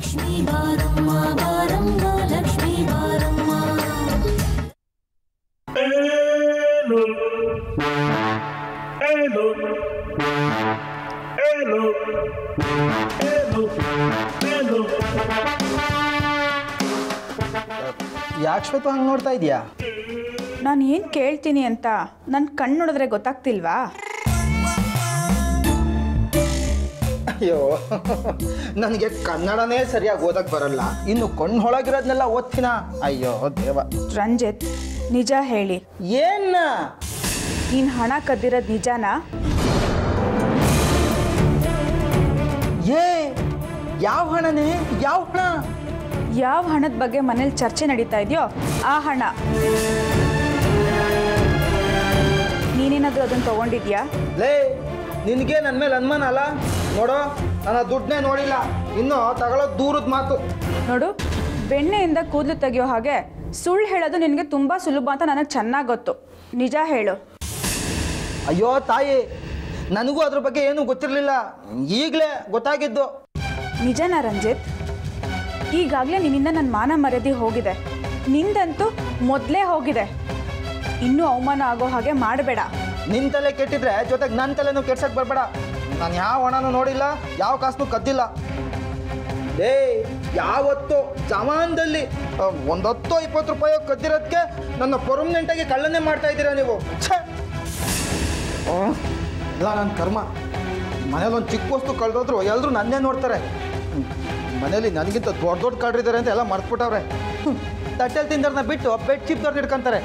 ಲಕ್ಷ್ಮೀ ಬಾರಮ್ಮ ಬಾರಮ್ಮ ಲಕ್ಷ್ಮೀ ಬಾರಮ್ಮ Hello. Hello. Hello. Hello. Hello. ಯಾಕೆ ಶ್ವೇತು ಹಂಗೆ ನೋಡ್ತಾ ಇದೀಯಾ ನಾನು ಏನು ಕೇಳ್ತೀನಿ ಅಂತ ನನ್ನ ಕಣ್ಣು ನೋಡಿದ್ರೆ ಗೊತ್ತಾಗ್ತಿಲ್ವಾ ಅಯ್ಯೋ ನನಗೆ ಕನ್ನಡನೇ ಸರಿಯಾಗಿ ಓದಕ್ಕೆ ಬರಲ್ಲ ಇನ್ನು ಕಣ್ಣೊಳಗಿರೋದ್ನೆಲ್ಲ ಓದ್ತೀನ ಅಯ್ಯೋ ದೇವ ರಂಜಿತ್ ನಿಜ ಹೇಳಿ ಏನ್ನ ನೀನು ಹಣ ಕದ್ದಿರೋದು ನಿಜನಾ ಏ ಯಾವ ಹಣನೇ ಯಾವ ಹಣ ಯಾವ ಹಣದ ಬಗ್ಗೆ ಮನೇಲಿ ಚರ್ಚೆ ನಡೀತಾ ಇದೆಯೋ ಆ ಹಣ ನೀನೇನಾದರೂ ಅದನ್ನು ತಗೊಂಡಿದ್ಯಾ ಲೇ ನಿನಗೆ ನನ್ನ ಮೇಲೆ ಅನುಮಾನ ಅಲ್ಲ ನೋಡೋ ನಾನು ಆ ದುಡ್ಡನ್ನೇ ನೋಡಿಲ್ಲ ಇನ್ನು ತಗೊಳ್ಳೋದು ದೂರದ ಮಾತು ನೋಡು ಬೆಣ್ಣೆಯಿಂದ ಕೂದಲು ತೆಗಿಯೋ ಹಾಗೆ ಸುಳ್ಳು ಹೇಳೋದು ನಿನಗೆ ತುಂಬ ಸುಲಭ ಅಂತ ನನಗೆ ಚೆನ್ನಾಗಿ ಗೊತ್ತು ನಿಜ ಹೇಳು ಅಯ್ಯೋ ತಾಯಿ ನನಗೂ ಅದ್ರ ಬಗ್ಗೆ ಏನೂ ಗೊತ್ತಿರಲಿಲ್ಲ ಈಗಲೇ ಗೊತ್ತಾಗಿದ್ದು ನಿಜನಾ ರಂಜಿತ್ ಈಗಾಗಲೇ ನಿನ್ನಿಂದ ನನ್ನ ಮಾನ ಮರ್ಯಾದೆ ಹೋಗಿದೆ ನಿಂದಂತೂ ಮೊದಲೇ ಹೋಗಿದೆ ಇನ್ನೂ ಅವಮಾನ ಆಗೋ ಹಾಗೆ ಮಾಡಬೇಡ ನಿನ್ನ ತಲೆ ಕೆಟ್ಟಿದ್ರೆ ಜೊತೆಗೆ ನನ್ನ ತಲೆನೂ ಕೆಡ್ಸಕ್ಕೆ ಬರಬೇಡ ನಾನು ಯಾವ ಹಣನೂ ನೋಡಿಲ್ಲ ಯಾವ ಕಾಸನ್ನು ಕದ್ದಿಲ್ಲ ಏ ಯಾವತ್ತು ಜವಾನ್ದಲ್ಲಿ ಆ, ಒಂದ್ ಹತ್ತು ಇಪ್ಪತ್ತು ರೂಪಾಯಿ ಕದ್ದಿರೋದಕ್ಕೆ ನನ್ನ ಪರ್ಮನೆಂಟಾಗಿ ಕಳ್ಳನ್ನೇ ಮಾಡ್ತಾ ಇದ್ದೀರಾ ನೀವು ಛೇ ಆ, ಇಲ್ಲ ನನ್ನ ಕರ್ಮ ಮನೇಲಿ ಒಂದು ಚಿಕ್ಕ ವಸ್ತು ಕಳೆದೋದ್ರು ಎಲ್ಲರೂ ನನ್ನೇ ನೋಡ್ತಾರೆ ಹ್ಮ್. ಮನೇಲಿ ನನಗಿಂತ ದೊಡ್ಡ ದೊಡ್ಡ ಕಳ್ರಿದ್ದಾರೆ ಅಂತ ಎಲ್ಲ ಮರ್ತ್ಬಿಟ್ಟವ್ರೆ ಹ್ಮ್. ತಟ್ಟೆಲ್ ತಿಂದವ್ರನ್ನ ಬಿಟ್ಟು ಬೆಡ್ ಚಿಪ್ದವ್ರನ್ನ ಹಿಡ್ಕೊಂತಾರೆ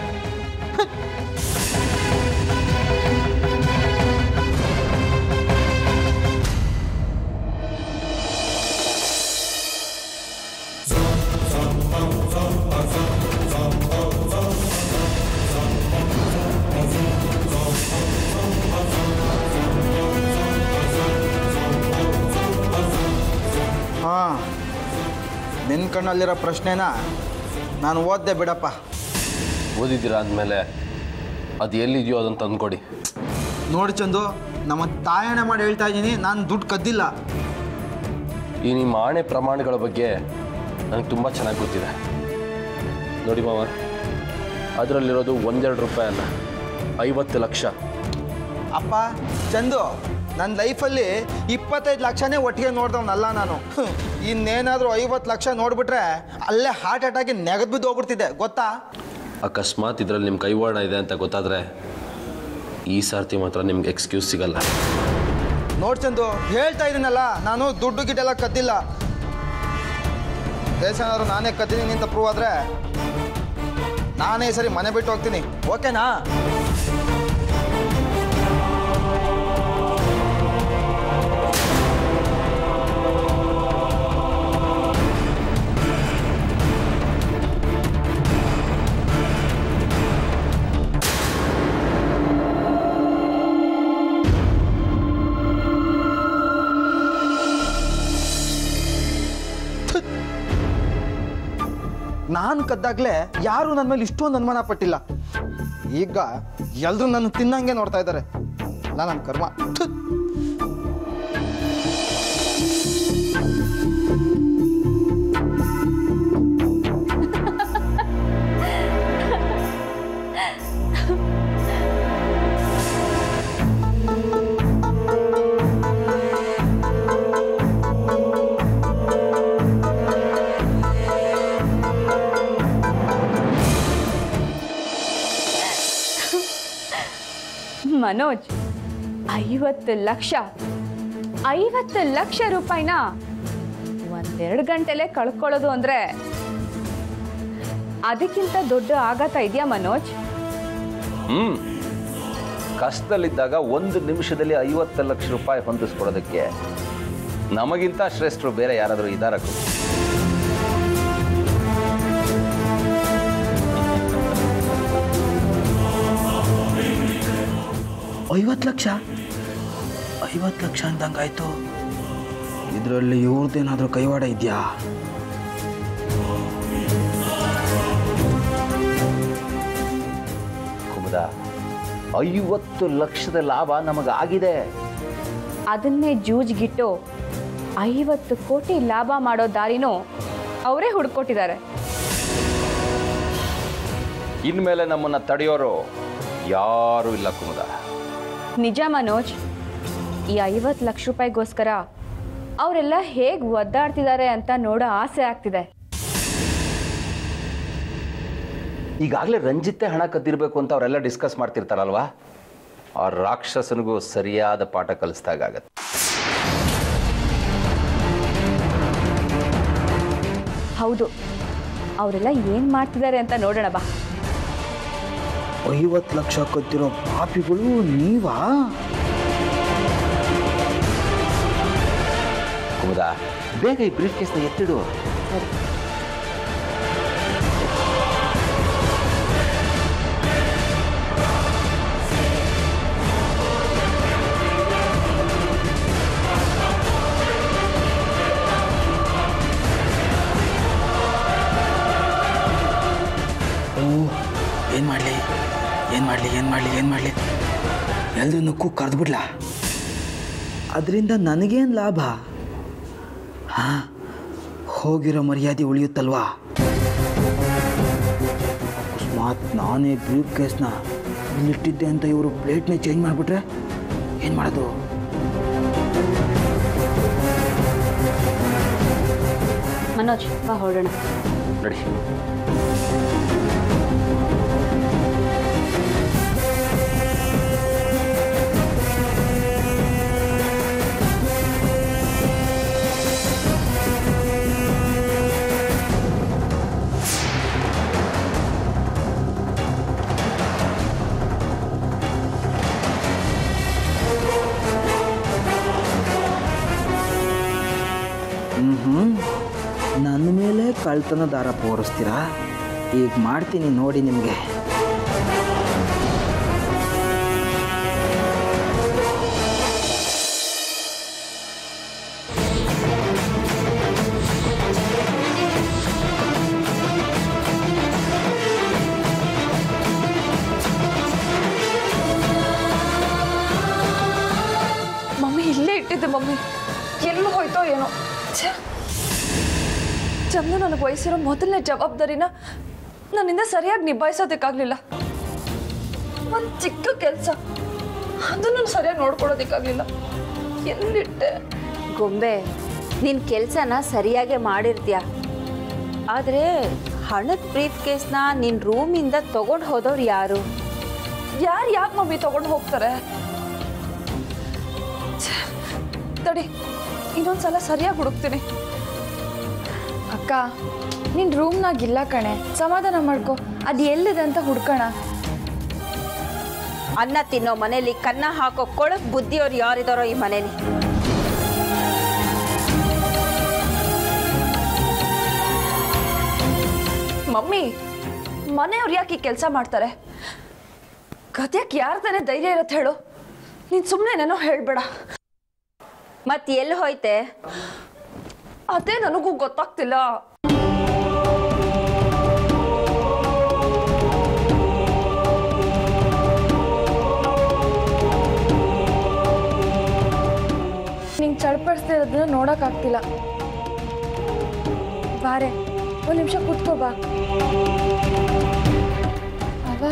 ಹಾಂ ನಿನ್ನ ಕಣ್ಣಲ್ಲಿರೋ ಪ್ರಶ್ನೆನ ನಾನು ಓದ್ದೆ ಬಿಡಪ್ಪ ಓದಿದ್ದೀರಾ ಅಂದಮೇಲೆ ಅದು ಎಲ್ಲಿದೆಯೋ ಅದನ್ನು ತಂದ್ಕೊಡಿ ನೋಡಿ ಚಂದು ನಮ್ಮ ತಾಯಣೆ ಮಾಡಿ ಹೇಳ್ತಾ ಇದ್ದೀನಿ ನಾನು ದುಡ್ಡು ಕದ್ದಿಲ್ಲ ಈ ನಿಮ್ಮ ಆಣೆ ಪ್ರಮಾಣಗಳ ಬಗ್ಗೆ ನನಗೆ ತುಂಬ ಚೆನ್ನಾಗಿ ಗೊತ್ತಿದೆ ನೋಡಿ ಮಾವ ಅದರಲ್ಲಿರೋದು ಒಂದೆರಡು ರೂಪಾಯಿ ಅಲ್ಲ ಐವತ್ತು ಲಕ್ಷ ಅಪ್ಪ ಚಂದು ನನ್ನ ಲೈಫಲ್ಲಿ ಇಪ್ಪತ್ತೈದು ಲಕ್ಷನೇ ಒಟ್ಟಿಗೆ ನೋಡ್ದವನಲ್ಲ ನಾನು ಹ್ಮ್. ಇನ್ನೇನಾದರೂ ಐವತ್ತು ಲಕ್ಷ ನೋಡ್ಬಿಟ್ರೆ ಅಲ್ಲೇ ಹಾರ್ಟ್ ಅಟ್ಯಾಗಿ ನೆಗೆದು ಬಿದ್ದು ಹೋಗ್ಬಿಡ್ತಿದ್ದೆ ಗೊತ್ತಾ ಅಕಸ್ಮಾತ್ ಇದರಲ್ಲಿ ನಿಮ್ಮ ಕೈವಾಡ ಇದೆ ಅಂತ ಗೊತ್ತಾದರೆ ಈ ಸರ್ತಿ ಮಾತ್ರ ನಿಮ್ಗೆ ಎಕ್ಸ್ಕ್ಯೂಸ್ ಸಿಗಲ್ಲ ನೋಡ್ ಚಂದು ಹೇಳ್ತಾ ಇದ್ದೀನಲ್ಲ ನಾನು ದುಡ್ಡು ಗಿಟ್ಟೆಲ್ಲ ಕದ್ದಿಲ್ಲ ಏನಾದ್ರು ನಾನೇ ಕದ್ದಿದ್ದೀನಿ ಅಂತ ಪ್ರೂವ್ ಆದ್ರೆ ನಾನೇ ಈ ಸರಿ ಮನೆ ಬಿಟ್ಟು ಹೋಗ್ತೀನಿ ಓಕೆನಾ ನಾನು ಕದ್ದಾಗ್ಲೇ ಯಾರು ನನ್ನ ಮೇಲೆ ಇಷ್ಟೊಂದು ಅನುಮಾನ ಪಟ್ಟಿಲ್ಲ ಈಗ ಎಲ್ರು ನನ್ನ ತಿನ್ನಂಗೆ ನೋಡ್ತಾ ಇದ್ದಾರೆ ಇಲ್ಲ ನನ್ನ ಕರ್ಮ ಥು. ಮನೋಜ್ ಐವತ್ತು ಲಕ್ಷ ಐವತ್ತು ಲಕ್ಷ ರೂಪಾಯಿನ ಒಂದೆರಡು ಗಂಟೆಲೆ ಕಳ್ಕೊಳ್ಳೋದು ಅಂದ್ರೆ ಅದಕ್ಕಿಂತ ದೊಡ್ಡ ಆಘಾತ ಇದೆಯಾ ಮನೋಜ್ ಹ್ಞೂ ಕಷ್ಟದಲ್ಲಿದ್ದಾಗ ಒಂದು ನಿಮಿಷದಲ್ಲಿ ಐವತ್ತು ಲಕ್ಷ ರೂಪಾಯಿ ಹೊಂದಿಸ್ಕೊಡೋದಕ್ಕೆ ನಮಗಿಂತ ಶ್ರೇಷ್ಠರು ಬೇರೆ ಯಾರಾದರೂ ಇದ್ದಾರ ಐವತ್ತು ಲಕ್ಷ ಐವತ್ತು ಲಕ್ಷ ಅಂದಂಗಾಯ್ತು ಇದರಲ್ಲಿ ಇವ್ರದ್ದೇನಾದ್ರೂ ಕೈವಾಡ ಇದೆಯಾ ಕುಮುದ ಐವತ್ತು ಲಕ್ಷದ ಲಾಭ ನಮಗಾಗಿದೆ ಅದನ್ನೇ ಜೂಜ್ಗಿಟ್ಟು ಐವತ್ತು ಕೋಟಿ ಲಾಭ ಮಾಡೋ ದಾರಿನೂ ಅವರೇ ಹುಡ್ಕೊಟ್ಟಿದ್ದಾರೆ ಇನ್ಮೇಲೆ ನಮ್ಮನ್ನು ತಡೆಯೋರು ಯಾರೂ ಇಲ್ಲ ಕುಮುದ ನಿಜ ಮನೋಜ್ ಈ ಐವತ್ತು ಲಕ್ಷ ರೂಪಾಯಿಗೋಸ್ಕರ ಅವರೆಲ್ಲ ಹೇಗೆ ಒದ್ದಾಡ್ತಿದ್ದಾರೆ ಅಂತ ನೋಡೋ ಆಸೆ ಆಗ್ತಿದೆ ಈಗಾಗಲೇ ರಂಜಿತ್ತೆ ಹಣ ಕದ್ದಿರಬೇಕು ಅಂತ ಅವರೆಲ್ಲ ಡಿಸ್ಕಸ್ ಮಾಡ್ತಿರ್ತಾರಲ್ವಾ ಆ ರಾಕ್ಷಸನಿಗೂ ಸರಿಯಾದ ಪಾಠ ಕಲಿಸ್ದಾಗತ್ತೆ ಹೌದು ಅವರೆಲ್ಲ ಏನು ಮಾಡ್ತಿದ್ದಾರೆ ಅಂತ ನೋಡೋಣ ಬಾ ಐವತ್ತು ಲಕ್ಷ ಕದ್ದಿರೋ ಪಾಪಿಗಳು ನೀವಾ ಕುಮುದ ಬೇಗ ಈ ಬ್ರೀಫ್ ಕೇಸ್ನ ಎತ್ತಿಡು ಓ ಏನು ಮಾಡಲಿ ಏನು ಮಾಡಲಿ ಏನು ಮಾಡಲಿ ಏನು ಮಾಡಲಿ ಎಲ್ಲರೂ ನುಕ್ಕು ಕರೆದ್ಬಿಡ್ಲ ಅದರಿಂದ ನನಗೇನು ಲಾಭ ಹಾಂ ಹೋಗಿರೋ ಮರ್ಯಾದೆ ಉಳಿಯುತ್ತಲ್ವಾ ಅಕಸ್ಮಾತ್ ನಾನೇ ಬ್ರೀಫ್ ಕೇಸ್ನ ಇಲ್ಲಿಟ್ಟಿದ್ದೆ ಅಂತ ಇವರು ಪ್ಲೇಟ್ನೇ ಚೇಂಜ್ ಮಾಡಿಬಿಟ್ರೆ ಏನು ಮಾಡೋದು ಮನೋಜ್ ಬಾ ಹೊರಡೋಣ ನಡಿ ಹ್ಞೂ ನನ್ನ ಮೇಲೆ ಕಳ್ತನ ದಾರ ಪೋರಿಸ್ತೀರಾ ಈಗ ಮಾಡ್ತೀನಿ ನೋಡಿ ನಿಮಗೆ ಮಮ್ಮಿ ಇಲ್ಲೇ ಇಟ್ಟಿದ್ದೆ ಮಮ್ಮಿ ಎಲ್ಲಿ ಹೋಯ್ತೋ ಏನೋ ಛೆ. ಚಂದು ನನಗೆ ವಹಿಸಿರೋ ಮೊದಲನೇ ಜವಾಬ್ದಾರಿನ ನನ್ನಿಂದ ಸರಿಯಾಗಿ ನಿಭಾಯಿಸೋದಕ್ಕಾಗಲಿಲ್ಲ ಒಂದು ಚಿಕ್ಕ ಕೆಲಸ ಅದನ್ನು ಸರಿಯಾಗಿ ನೋಡ್ಕೊಳ್ಳೋದಕ್ಕಾಗಲಿಲ್ಲ ಎಲ್ಲಿಟ್ಟೆ ಗೊಂಬೆ ನಿನ್ನ ಕೆಲಸನ ಸರಿಯಾಗಿ ಮಾಡಿರ್ತೀಯ ಆದರೆ ಹಣದ ಬ್ರೀಫ್ ಕೇಸ್ನ ನಿನ್ನ ರೂಮಿಂದ ತಗೊಂಡು ಹೋದವ್ರು ಯಾರು ಯಾರು ಯಾಕೆ ಮಮ್ಮಿ ತಗೊಂಡು ಹೋಗ್ತಾರೆ ಛೆ, ತಡಿ ಇನ್ನೊಂದ್ಸಲ ಸರಿಯಾಗಿ ಹುಡುಕ್ತೀನಿ ಅಕ್ಕ ನಿನ್ನ ರೂಮ್ನಾಗಿಲ್ಲ ಕಣೆ ಸಮಾಧಾನ ಮಾಡ್ಕೊ ಅದು ಎಲ್ಲಿದೆ ಅಂತ ಹುಡ್ಕೋಣ ಅನ್ನ ತಿನ್ನೋ ಮನೇಲಿ ಕನ್ನ ಹಾಕೋ ಕೊಳಕ್ ಬುದ್ಧಿಯವ್ರು ಯಾರಿದಾರೋ ಈ ಮನೇಲಿ ಮಮ್ಮಿ ಮನೆಯವ್ರು ಯಾಕೆ ಈ ಕೆಲಸ ಮಾಡ್ತಾರೆ ಕದ್ಯಕ್ಕೆ ಯಾರ ತಾನೇ ಧೈರ್ಯ ಇರತ್ತೆ ಹೇಳು ನೀನು ಸುಮ್ಮನೆನೇನೋ ಹೇಳ್ಬೇಡ ಮತ್ತೆ ಎಲ್ಲಿ ಹೋಯ್ತೆ ಅದೇ ನನಗೂ ಗೊತ್ತಾಗ್ತಿಲ್ಲ ನಿಂಗೆ ಚಡ್ಪಡಿಸ್ತಿರೋದನ್ನ ನೋಡೋಕ್ಕಾಗ್ತಿಲ್ಲ ಬಾರೆ ಒಂದು ನಿಮಿಷ ಕೂತ್ಕೋ ಬಾ ಅವ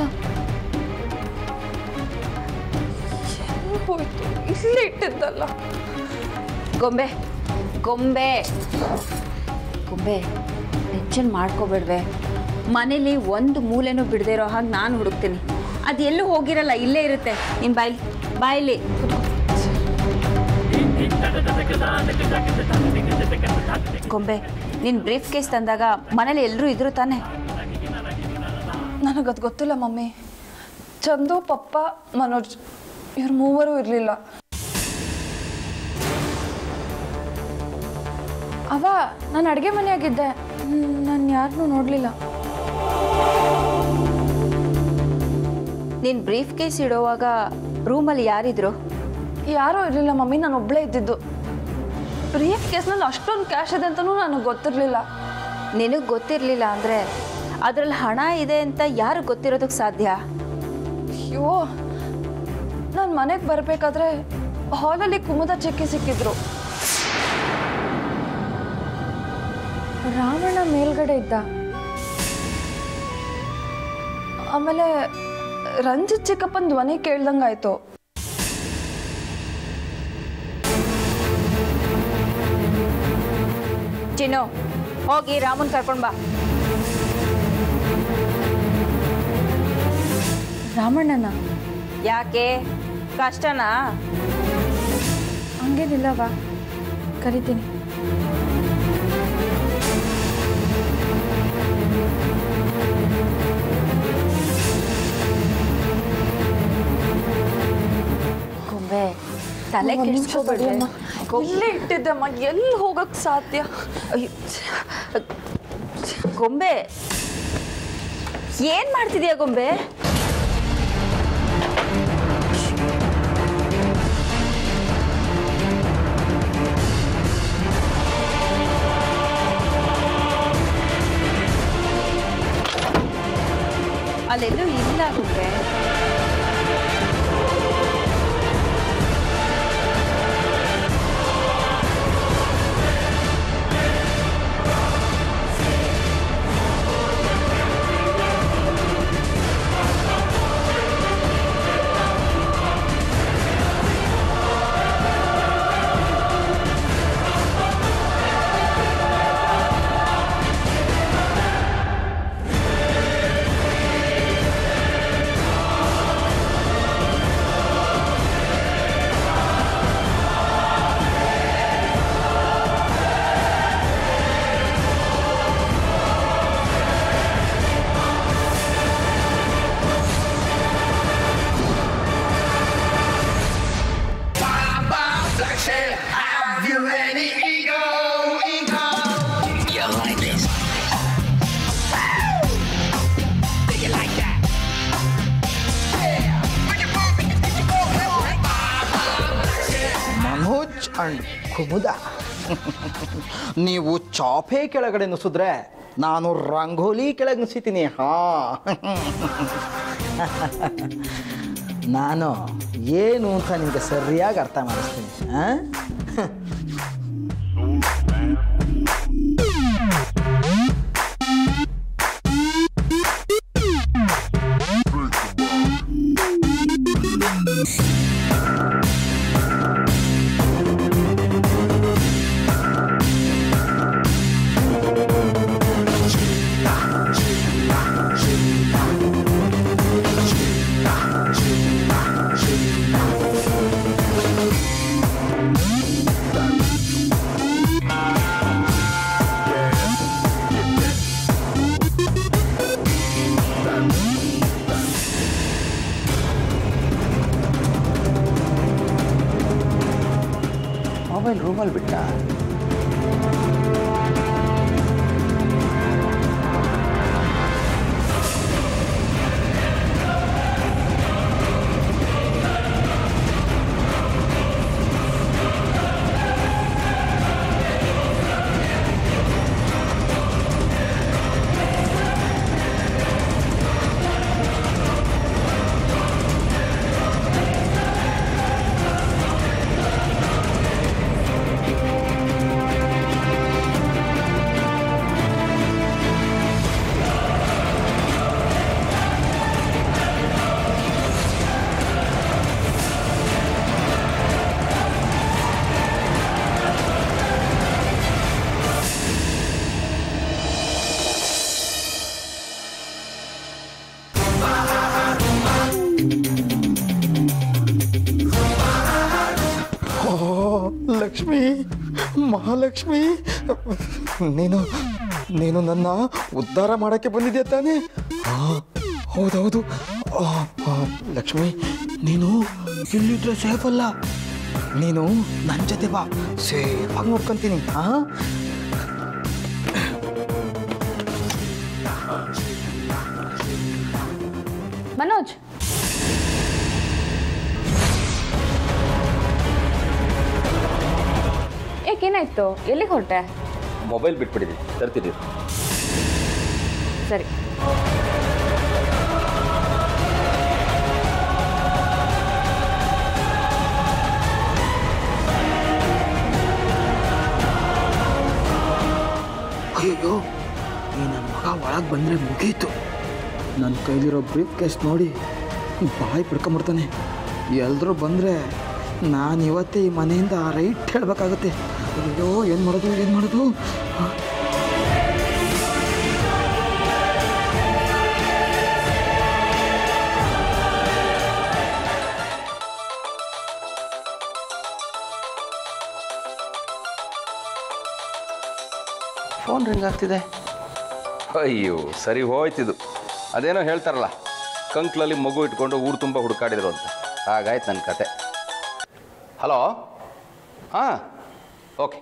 ಎಲ್ಲಿ ಹೋಯ್ತು ಇಲ್ಲೇ ಇಟ್ಟಿದ್ದಲ್ಲ ಗೊಂಬೆ ಗೊಂಬೆ ಗೊಂಬೆ ಟೆನ್ಷನ್ ಮಾಡ್ಕೋಬೇಡ್ವೆ ಮನೇಲಿ ಒಂದು ಮೂಲೆನೂ ಬಿಡದೇ ಇರೋ ಹಾಗೆ ನಾನು ಹುಡುಕ್ತೀನಿ ಅದು ಎಲ್ಲೂ ಹೋಗಿರಲ್ಲ ಇಲ್ಲೇ ಇರುತ್ತೆ ನಿನ್ನ ಬಾಯ್ಲಿ ಬಾಯ್ಲಿ ಗೊಂಬೆ ನೀನು ಬ್ರೀಫ್ ಕೇಸ್ ತಂದಾಗ ಮನೇಲಿ ಎಲ್ಲರೂ ಇದ್ರು ತಾನೆ ನನಗದು ಗೊತ್ತಿಲ್ಲ ಮಮ್ಮಿ ಚಂದು ಪಪ್ಪ ಮನೋಜ್ ಇವ್ರು ಮೂವರು ಇರಲಿಲ್ಲ ಅವ ನಾನು ಅಡುಗೆ ಮನೆಯಾಗಿದ್ದೆ ನಾನು ಯಾರನ್ನೂ ನೋಡಲಿಲ್ಲ ನೀನು ಬ್ರೀಫ್ ಕೇಸ್ ಇಡೋವಾಗ ರೂಮಲ್ಲಿ ಯಾರಿದ್ರು ಯಾರೂ ಇರಲಿಲ್ಲ ಮಮ್ಮಿ ನಾನು ಒಬ್ಬಳೇ ಇದ್ದಿದ್ದು ಬ್ರೀಫ್ ಕೇಸ್ನಲ್ಲಿ ಅಷ್ಟೊಂದು ಕ್ಯಾಶ್ ಇದೆ ಅಂತಲೂ ನನಗೆ ಗೊತ್ತಿರಲಿಲ್ಲ ನಿನಗೆ ಗೊತ್ತಿರಲಿಲ್ಲ ಅಂದರೆ ಅದರಲ್ಲಿ ಹಣ ಇದೆ ಅಂತ ಯಾರು ಗೊತ್ತಿರೋದಕ್ಕೆ ಸಾಧ್ಯ ಅಯ್ಯೋ ನಾನು ಮನೆಗೆ ಬರಬೇಕಾದ್ರೆ ಹಾಲಲ್ಲಿ ಕುಮುದ ಚಿಕ್ಕಿ ಸಿಕ್ಕಿದ್ರು ರಾವಣ ಮೇಲ್ಗಡೆ ಇದ್ದ ಆಮೇಲೆ ರಂಜಿತ್ ಚಿಕ್ಕಪ್ಪನ ಧ್ವನಿ ಕೇಳ್ದಂಗಾಯ್ತು ಚಿನ್ನು ಹೋಗಿ ರಾಮನ್ ಕರ್ಕೊಂಡ್ ಬಾ ರಾಮಣ್ಣನ ಯಾಕೆ ಕಷ್ಟನಾ ಹಂಗೇನಿಲ್ಲವಾ ಕರಿತೀನಿ ಗೊಂಬೆ ತಲೆ ಅಮ್ಮ, ನಿಮಿಷ ಕೆಡಿಸ್ಕೋಬೇಡಿ ತಡಿ ಅಮ್ಮ. ಇಲ್ಲೇ ಇಟ್ಟಿದ್ದಮ್ಮ ಎಲ್ಲಿ ಹೋಗಕ್ ಸಾಧ್ಯ ಅಯ್ಯೋ, ಗೊಂಬೆ ಏನ್ ಮಾಡ್ತಿದ್ಯಾ ಗೊಂಬೆ ಅಲ್ಲೆಲ್ಲೂ ಇಲ್ಲ ಗೊಂಬೆ ಮನೋಜ್ ಅಂಡ್ ಕುಮುದ ನೀವು ಚಾಪೆ ಕೆಳಗಡೆ ನುಸಿದ್ರೆ ನಾನು ರಂಗೋಲಿ ಕೆಳಗೆ ನುಸಿತೀನಿ ಹಾ ನಾನು ಏನು ಅಂತ ನಿಮಗೆ ಸರಿಯಾಗಿ ಅರ್ಥ ಮಾಡಿಸ್ತೀನಿ ಹಾಂ ಮೊಬೈಲ್ ರೂಮಲ್ಲಿ ಬಿಟ್ಟ ಓ ಲಕ್ಷ್ಮಿ ಮಹಾಲಕ್ಷ್ಮಿ ನೀನು ನೀನು ನನ್ನ ಉದ್ಧಾರ ಮಾಡೋಕ್ಕೆ ಬಂದಿದ್ಯಾ ತಾನೇ ಆ, ಹೌದೌದು ಆ, ಆ, ಲಕ್ಷ್ಮಿ ನೀನು ಇಲ್ಲಿದ್ರೆ ಸೇಫ್ ಅಲ್ಲ ನೀನು ನನ್ನ ಜೊತೆ ಬಾ ಸೇಫಾಗಿ ನೋಡ್ಕೊಂತೀನಿ ಆ ಮನೋಜ್ ಏನಾಯ್ತು ಎಲ್ಲಿಗೆ ಹೊರಟೆ ಮೊಬೈಲ್ ಬಿಟ್ಬಿಟ್ಟಿದ್ದೀನಿ ತರ್ತಿದ್ದೀವಿ ಸರಿ ಅಯ್ಯೋ ಈ ನನ್ನ ಮಗ ಒಳಗೆ ಬಂದರೆ ಮುಗೀತು ನನ್ನ ಕೈಲಿರೋ ಬ್ರೀಫ್ ಕೇಸ್ ನೋಡಿ ಬಾಯಿ ಬಿಡ್ಕೊಂಬಿಡ್ತಾನೆ ಎಲ್ಲರೂ ಬಂದರೆ ನಾನು ಇವತ್ತೇ ಈ ಮನೆಯಿಂದ ರೈಟ್ ಹೇಳಬೇಕಾಗುತ್ತೆ ಅಯ್ಯೋ ಏನು ಮಾಡೋದು ಏನು ಮಾಡೋದು ಫೋನ್ ರಿಂಗ್ ಆಗ್ತಿದೆ ಅಯ್ಯೋ ಸರಿ ಹೋಯ್ತಿದು ಅದೇನೋ ಹೇಳ್ತಾರಲ್ಲ ಕಂಕ್ಲಲ್ಲಿ ಮಗು ಇಟ್ಕೊಂಡು ಊರು ತುಂಬ ಹುಡುಕಾಡಿದ್ರು ಅಂತ ಹಾಗಾಯ್ತು ನನ್ನ ಕತೆ ಹಲೋ ಹಾಂ ಓಕೆ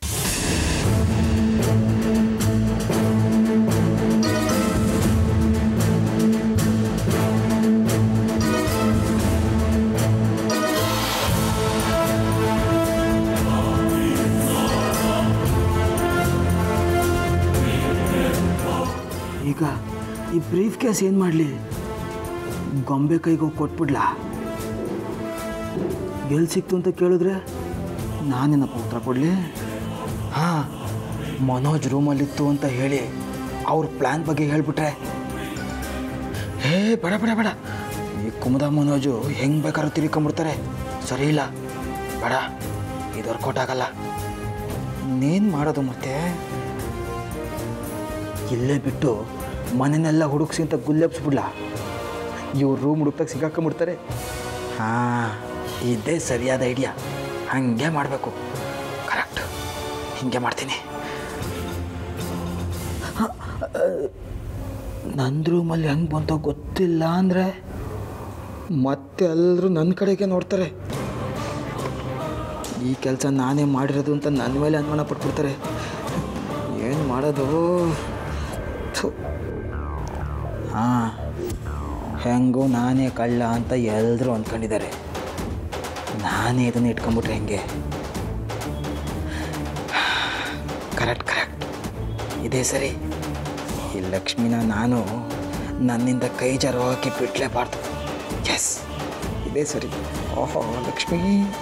ಈಗ ಈ ಬ್ರೀಫ್ ಕೇಸ್ ಏನು ಮಾಡಲಿ ಗೊಂಬೆ ಕೈಗೆ ಹೋಗಿ ಕೊಟ್ಬಿಡ್ಲಾ ಎಲ್ಲಿ ಸಿಕ್ತು ಅಂತ ಕೇಳಿದ್ರೆ ನಾನೇನಪ್ಪ ಉತ್ತರ ಕೊಡಲಿ ಹಾಂ ಮನೋಜ್ ರೂಮಲ್ಲಿತ್ತು ಅಂತ ಹೇಳಿ ಅವ್ರ ಪ್ಲ್ಯಾನ್ ಬಗ್ಗೆ ಹೇಳ್ಬಿಟ್ರೆ ಹೇ ಬೇಡ ಬೇಡ ಬೇಡ ಈ ಕುಮುದ ಮನೋಜು ಹೆಂಗೆ ಬೇಕಾದ್ರೂ ತಿರ್ಕೊಂಬಿಡ್ತಾರೆ ಸರಿ ಇಲ್ಲ ಬೇಡ ಇದು ವರ್ಕೌಟ್ ಆಗಲ್ಲ ಇನ್ನೇನು ಮಾಡೋದು ಮತ್ತೆ ಇಲ್ಲೇ ಬಿಟ್ಟು ಮನೆನೆಲ್ಲ ಹುಡುಕ್ಸಿ ಅಂತ ಗುಲ್ಲೆಬ್ಸ್ಬಿಡ್ಲಾ ಇವ್ರು ರೂಮ್ ಹುಡುಕ್ದಾಗ ಸಿಗಾಕೊಂಬಿಡ್ತಾರೆ ಹಾಂ ಇದೇ ಸರಿಯಾದ ಐಡಿಯಾ ಹಾಗೆ ಮಾಡಬೇಕು ಕರೆಕ್ಟ್ ಹಿಂಗೆ ಮಾಡ್ತೀನಿ ನನ್ನ ರೂಮಲ್ಲಿ ಹೆಂಗೆ ಬಂತೋ ಗೊತ್ತಿಲ್ಲ ಅಂದರೆ ಮತ್ತೆ ಎಲ್ಲರೂ ನನ್ನ ಕಡೆಗೆ ನೋಡ್ತಾರೆ ಈ ಕೆಲಸ ನಾನೇ ಮಾಡಿರೋದು ಅಂತ ನನ್ನ ಮೇಲೆ ಅನುಮಾನ ಪಟ್ಬಿಡ್ತಾರೆ ಏನು ಮಾಡೋದು ಹಾಂ ಹೆಂಗೋ ನಾನೇ ಕಳ್ಳ ಅಂತ ಎಲ್ಲರೂ ಅಂದ್ಕೊಂಡಿದ್ದಾರೆ ನಾನೇ ಇದನ್ನು ಇಟ್ಕೊಂಬಿಟ್ರೆ ಹೆಂಗೆ ಕರೆಕ್ಟ್ ಕರೆಕ್ಟ್ ಇದೇ ಸರಿ ಈ ಲಕ್ಷ್ಮಿನ ನಾನು ನನ್ನಿಂದ ಕೈ ಜಾರೋಕ್ಕೆ ಬಿಡಲೇಬಾರ್ದು ಎಸ್ ಇದೇ ಸರಿ ಓಹೋ ಲಕ್ಷ್ಮಿ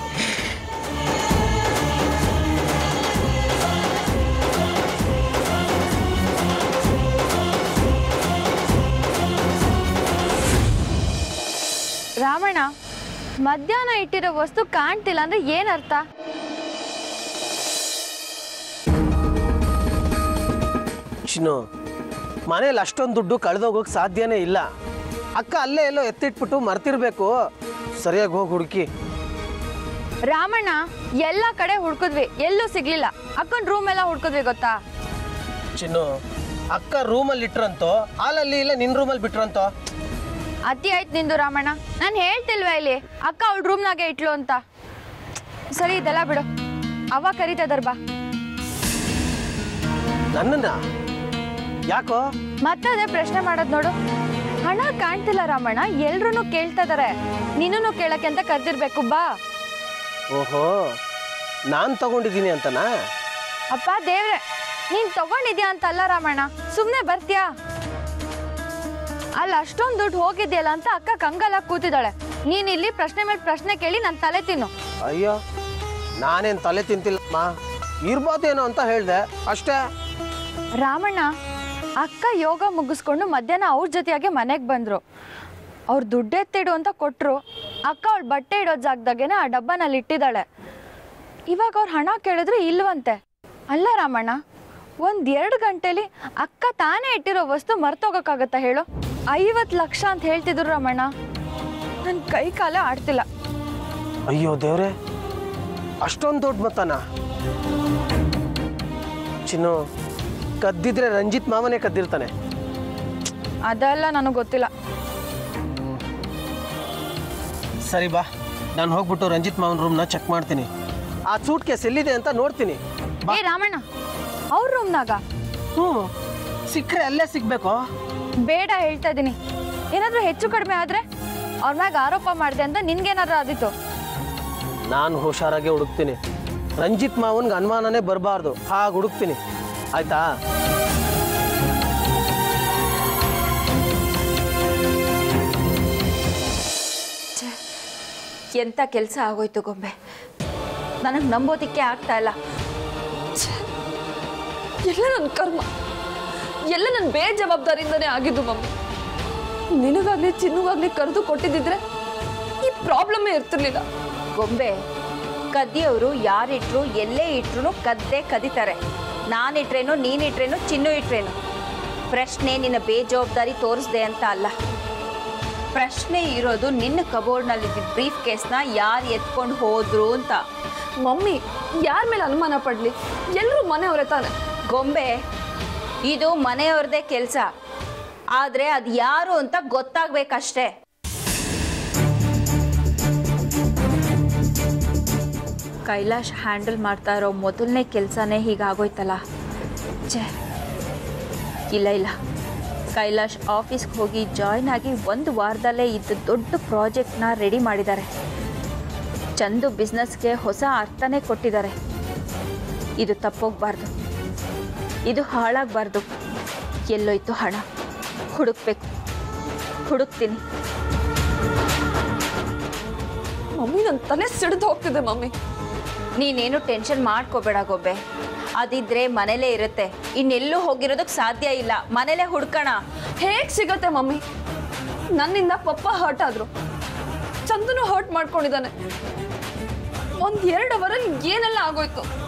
ರಾಮಣ್ಣ ಮಧ್ಯಾಹ್ನ ಇಟ್ಟಿರೋ ವಸ್ತು ಕಾಣ್ತಿಲ್ಲ ಅಂದ್ರೆ ಏನರ್ಥ ಚಿನ್ನು ಮನೇಲಿ ಅಷ್ಟೊಂದು ದುಡ್ಡು ಕಳೆದೋಗೋಕೆ ಸಾಧ್ಯನೇ ಇಲ್ಲ ಅಕ್ಕ ಅಲ್ಲೇ ಎಲ್ಲೋ ಎತ್ತಿಟ್ಬಿಟ್ಟು ಮರ್ತಿರ್ಬೇಕು ಸರಿಯಾಗಿ ಹೋಗಿ ಹುಡುಕಿ ರಾಮಣ್ಣ ಎಲ್ಲ ಕಡೆ ಹುಡ್ಕಿದ್ವಿ ಎಲ್ಲೂ ಸಿಗ್ಲಿಲ್ಲ ಅಕ್ಕನ ರೂಮ್ ಎಲ್ಲ ಹುಡ್ಕಿದ್ವಿ ಗೊತ್ತಾ ಚಿನ್ನು ಅಕ್ಕ ರೂಮಲ್ಲಿ ಇಟ್ರಂತೋ ಹಾಲಲ್ಲಿ ಇಲ್ಲ ನಿನ್ನ ರೂಮಲ್ಲಿ ಬಿಟ್ರಂತೋ ಅತಿ ಆಯ್ತು ನಿಂದು ರಾಮಣ್ಣ ನಾನು ಹೇಳ್ತಿಲ್ವಾ ಇಲ್ಲಿ ಅಕ್ಕ ಅವಳ ರೂಮ್ನಾಗೆ ಇಟ್ಲು ಅಂತ ಸರಿ ಇದೆಲ್ಲ ಬಿಡು ಅವ ಕರಿತದರ್ ಬಾ ನನ್ನನ್ನ ಯಾಕೋ ಮತ್ತೆ ಅದೇ ಪ್ರಶ್ನೆ ಮಾಡೋದು ನೋಡು ಹಣ ಕಾಣ್ತಿಲ್ಲ ರಾಮಣ್ಣ ಎಲ್ರೂ ಕೇಳ್ತಾ ಇದಾರೆ ನೀನು ಕೇಳಕ್ಕೆ ಅಂತ ಕರ್ದಿರ್ಬೇಕು ಬಾ ಓಹೋ ನಾನು ತಗೊಂಡಿದ್ದೀನಿ ಅಂತನಾ ಅಪ್ಪ ದೇವ್ರೆ ನೀನ್ ತಗೊಂಡಿದ್ಯಾ ಅಂತ ಅಲ್ಲ ರಾಮಣ್ಣ ಸುಮ್ನೆ ಬರ್ತ್ಯಾ ಅಲ್ಲ ಅಷ್ಟೊಂದು ದುಡ್ಡು ಹೋಗಿದ್ಯಲ್ಲ ಅಂತ ಅಕ್ಕ ಕಂಗಲ ಕೂತಿದ್ದಾಳೆ ನೀನ್ ಇಲ್ಲಿ ಪ್ರಶ್ನೆ ಮೇಲೆ ಪ್ರಶ್ನೆ ಕೇಳಿ ನನ್ ತಲೆ ತಿನ್ನು ಅಯ್ಯೋ ನಾನೇನು ತಲೆ ತಿಂತಿಲ್ಲಮ್ಮ ಇರ್ಬೋದೇನೋ ಅಂತ ಹೇಳಿದೆ ಅಷ್ಟೇ ರಾಮಣ್ಣ ಅಕ್ಕ ಯೋಗ ಮುಗಿಸ್ಕೊಂಡು ಮಧ್ಯಾಹ್ನ ಅವ್ರ ಜೊತೆಯಾಗೆ ಮನೆಗೆ ಬಂದ್ರು ಅವ್ರು ದುಡ್ಡೆತ್ತಿಡು ಅಂತ ಕೊಟ್ರು ಅಕ್ಕ ಅವಳ ಬಟ್ಟೆ ಇಡೋ ಜಾಗದಾಗೇನೆ ಆ ಡಬ್ಬನಲ್ಲಿ ಇಟ್ಟಿದ್ದಾಳೆ ಇವಾಗ ಅವ್ರು ಹಣ ಕೇಳಿದ್ರೆ ಇಲ್ವಂತೆ ಅಲ್ಲ ರಾಮಣ್ಣ ಒಂದ್ ಎರಡು ಗಂಟೆಲಿ ಅಕ್ಕ ತಾನೇ ಇಟ್ಟಿರೋ ವಸ್ತು ಮರ್ತೋಗಕ್ಕಾಗತ್ತಾ ಹೇಳು ಐವತ್ತು ಲಕ್ಷ ಅಂತ ಹೇಳ್ತಿದ್ರು ರಾಮಣ್ಣ ನನ್ನ ಕೈ ಕಾಲ ಆಡ್ತಿಲ್ಲ ಅಯ್ಯೋ ದೇವ್ರೆ ಅಷ್ಟೊಂದು ದೊಡ್ಡ ಮೊತ್ತನ ಚಿನ್ನು ಕದ್ದಿದ್ರೆ ರಂಜಿತ್ ಮಾವನೇ ಕದ್ದಿರ್ತಾನೆ ಅದೆಲ್ಲ ನನಗೆ ಗೊತ್ತಿಲ್ಲ ಸರಿ ಬಾ ನಾನು ಹೋಗ್ಬಿಟ್ಟು ರಂಜಿತ್ ಮಾವನ ರೂಮ್ನ ಚೆಕ್ ಮಾಡ್ತೀನಿ ಆ ಸೂಟ್ ಕೇಸ್ ಎಲ್ಲಿದೆ ಅಂತ ನೋಡ್ತೀನಿ ಏ ರಾಮಣ್ಣ ಅವ್ರ ರೂಮ್ನಾಗ ಹ್ಞೂ ಸಿಕ್ಕರೆ ಅಲ್ಲೇ ಸಿಗ್ಬೇಕು ಬೇಡ ಹೇಳ್ತಾ ಇದ್ದೀನಿ ಏನಾದರೂ ಹೆಚ್ಚು ಕಡಿಮೆ ಆದರೆ ಅವ್ರ ಮ್ಯಾಗ ಆರೋಪ ಮಾಡಿದೆ ಅಂತ ನಿನ್ಗೇನಾದ್ರೂ ಆದಿತ್ತು ನಾನು ಹುಷಾರಾಗೆ ಹುಡುಕ್ತೀನಿ ರಂಜಿತ್ ಮಾವನ್ಗೆ ಅನುಮಾನನೇ ಬರಬಾರ್ದು ಹಾಗೆ ಹುಡುಕ್ತೀನಿ ಆಯ್ತಾ ಎಂಥ ಕೆಲಸ ಆಗೋಯ್ತು ಗೊಂಬೆ ನನಗೆ ನಂಬೋದಿಕ್ಕೆ ಆಗ್ತಾ ಇಲ್ಲ ಛೆ, ಎಲ್ಲ ನನ್ನ ಕರ್ಮ ಎಲ್ಲ ನನ್ನ ಬೇಜವಾಬ್ದಾರಿಯಿಂದನೇ ಆಗಿದ್ದು ಮಮ್ಮಿ ನಿನಗಾಗ್ಲಿ ಚಿನ್ನುಗಾಗ್ಲಿ ಕರೆದು ಕೊಟ್ಟಿದ್ದಿದ್ರೆ ಈ ಪ್ರಾಬ್ಲಮ್ಮೇ ಇರ್ತಿರ್ಲಿಲ್ಲ ಗೊಂಬೆ ಕದ್ದಿಯವರು ಯಾರಿಟ್ರು ಎಲ್ಲೇ ಇಟ್ರು ಕದ್ದೇ ಕದಿತಾರೆ ನಾನಿಟ್ರೇನು ನೀನಿಟ್ರೇನು ಚಿನ್ನು ಇಟ್ರೇನು ಪ್ರಶ್ನೆ ನಿನ್ನ ಬೇಜವಾಬ್ದಾರಿ ತೋರಿಸ್ದೆ ಅಂತ ಅಲ್ಲ ಪ್ರಶ್ನೆ ಇರೋದು ನಿನ್ನ ಕಬೋರ್ಡ್ನಲ್ಲಿದ್ದ ಬ್ರೀಫ್ ಕೇಸ್ನ ಯಾರು ಎತ್ಕೊಂಡು ಹೋದ್ರು ಅಂತ ಮಮ್ಮಿ ಯಾರ ಮೇಲೆ ಅನುಮಾನ ಪಡ್ಲಿ ಎಲ್ಲರೂ ಮನೆಯವರೇ ತಾನೆ ಗೊಂಬೆ ಇದು ಮನೆಯವ್ರದೇ ಕೆಲಸ ಆದರೆ ಅದು ಯಾರು ಅಂತ ಗೊತ್ತಾಗ್ಬೇಕಷ್ಟೇ ಕೈಲಾಶ್ ಹ್ಯಾಂಡಲ್ ಮಾಡ್ತಾ ಇರೋ ಮೊದಲನೇ ಕೆಲಸನೇ ಹೀಗಾಗೋಯ್ತಲ್ಲ ಛೇ ಇಲ್ಲ ಇಲ್ಲ ಕೈಲಾಶ್ ಆಫೀಸ್ಗೆ ಹೋಗಿ ಜಾಯ್ನ್ ಆಗಿ ಒಂದು ವಾರದಲ್ಲೇ ಇದ್ದ ದೊಡ್ಡ ಪ್ರಾಜೆಕ್ಟ್ನ ರೆಡಿ ಮಾಡಿದ್ದಾರೆ ಚಂದು ಬಿಸ್ನೆಸ್ಗೆ ಹೊಸ ಅರ್ಥನೇ ಕೊಟ್ಟಿದ್ದಾರೆ ಇದು ತಪ್ಪೋಗ್ಬಾರ್ದು ಇದು ಹಾಳಾಗಬಾರ್ದು ಎಲ್ಲೋಯ್ತು ಹಣ ಹುಡುಕ್ಬೇಕು ಹುಡುಕ್ತೀನಿ ಮಮ್ಮಿ ನನ್ನ ತಲೆ ಸಿಡಿದು ಹೋಗ್ತಿದೆ ಮಮ್ಮಿ ನೀನೇನು ಟೆನ್ಷನ್ ಮಾಡ್ಕೋಬೇಡ ಗೊಬ್ಬೆ ಅದಿದ್ರೆ ಮನೇಲೇ ಇರುತ್ತೆ ಇನ್ನೆಲ್ಲೂ ಹೋಗಿರೋದಕ್ಕೆ ಸಾಧ್ಯ ಇಲ್ಲ ಮನೇಲೇ ಹುಡ್ಕೋಣ ಹೇಗ್ ಸಿಗತ್ತೆ ಮಮ್ಮಿ ನನ್ನಿಂದ ಪಪ್ಪ ಹರ್ಟ್ ಆದ್ರು ಚಂದನು ಹರ್ಟ್ ಮಾಡ್ಕೊಂಡಿದ್ದಾನೆ ಒಂದ್ ಎರಡು ಅವರಲ್ಲಿ ಏನೆಲ್ಲ ಆಗೋಯ್ತು